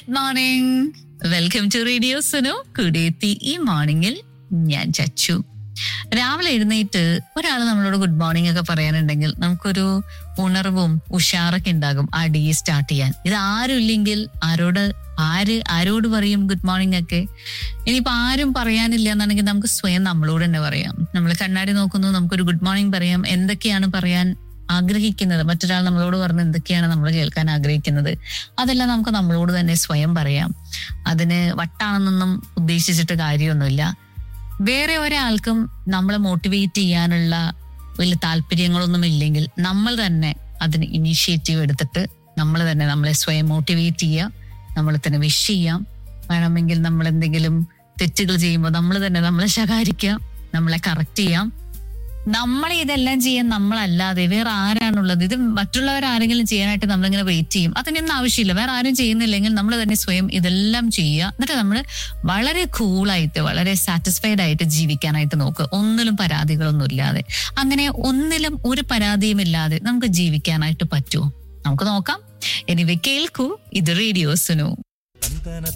good morning welcome to radio Suno കുടിയെത്തി ഈ മോർണിംഗിൽ ഞാൻ ചച്ചു രാവിലെ എഴുന്നേറ്റ് ഒരാൾ നമ്മളോട് ഗുഡ് മോർണിംഗ് ഒക്കെ പറയാനുണ്ടെങ്കിൽ നമുക്കൊരു ഉണർവും ഉഷാറൊക്കെ ഉണ്ടാകും ആ ഡേ സ്റ്റാർട്ട് ചെയ്യാൻ ഇത് ആരും ഇല്ലെങ്കിൽ ആരോട് ആര് ആരോട് പറയും ഗുഡ് മോർണിംഗ് ഒക്കെ ഇനിയിപ്പോ ആരും പറയാനില്ല എന്നാണെങ്കിൽ നമുക്ക് സ്വയം നമ്മളോട് തന്നെ പറയാം നമ്മൾ കണ്ണാടി നോക്കുന്നു നമുക്കൊരു ഗുഡ് മോർണിംഗ് പറയാം എന്തൊക്കെയാണ് പറയാൻ ആഗ്രഹിക്കുന്നത് മറ്റൊരാൾ നമ്മളോട് പറഞ്ഞ് എന്തൊക്കെയാണ് നമ്മൾ കേൾക്കാൻ ആഗ്രഹിക്കുന്നത് അതെല്ലാം നമുക്ക് നമ്മളോട് തന്നെ സ്വയം പറയാം അതിന് വട്ടാണെന്നൊന്നും ഉദ്ദേശിച്ചിട്ട് കാര്യമൊന്നുമില്ല വേറെ ഒരാൾക്കും നമ്മളെ മോട്ടിവേറ്റ് ചെയ്യാനുള്ള വലിയ താല്പര്യങ്ങളൊന്നും ഇല്ലെങ്കിൽ നമ്മൾ തന്നെ അതിന് ഇനീഷ്യേറ്റീവ് എടുത്തിട്ട് നമ്മൾ തന്നെ നമ്മളെ സ്വയം മോട്ടിവേറ്റ് ചെയ്യുക നമ്മൾ തന്നെ വിഷ് ചെയ്യാം വേണമെങ്കിൽ നമ്മൾ എന്തെങ്കിലും തെറ്റുകൾ ചെയ്യുമ്പോൾ നമ്മൾ തന്നെ നമ്മളെ ശകാരിക്കാം നമ്മളെ കറക്റ്റ് ചെയ്യാം നമ്മൾ ഇതെല്ലാം ചെയ്യാൻ നമ്മളല്ലാതെ വേറെ ആരാണുള്ളത് ഇത് മറ്റുള്ളവർ ആരെങ്കിലും ചെയ്യാനായിട്ട് നമ്മളിങ്ങനെ വെയിറ്റ് ചെയ്യും അതിനൊന്നും ആവശ്യമില്ല വേറെ ആരും ചെയ്യുന്നില്ലെങ്കിൽ നമ്മൾ തന്നെ സ്വയം ഇതെല്ലാം ചെയ്യുക എന്നിട്ട് നമ്മൾ വളരെ കൂളായിട്ട് വളരെ സാറ്റിസ്ഫൈഡ് ആയിട്ട് ജീവിക്കാനായിട്ട് നോക്കുക ഒന്നിലും പരാതികളൊന്നും ഇല്ലാതെ അങ്ങനെ ഒന്നിലും ഒരു പരാതിയും ഇല്ലാതെ നമുക്ക് ജീവിക്കാനായിട്ട് പറ്റുമോ നമുക്ക് നോക്കാം എനിവേ കേൾക്കൂ ഇത് റേഡിയോസിനു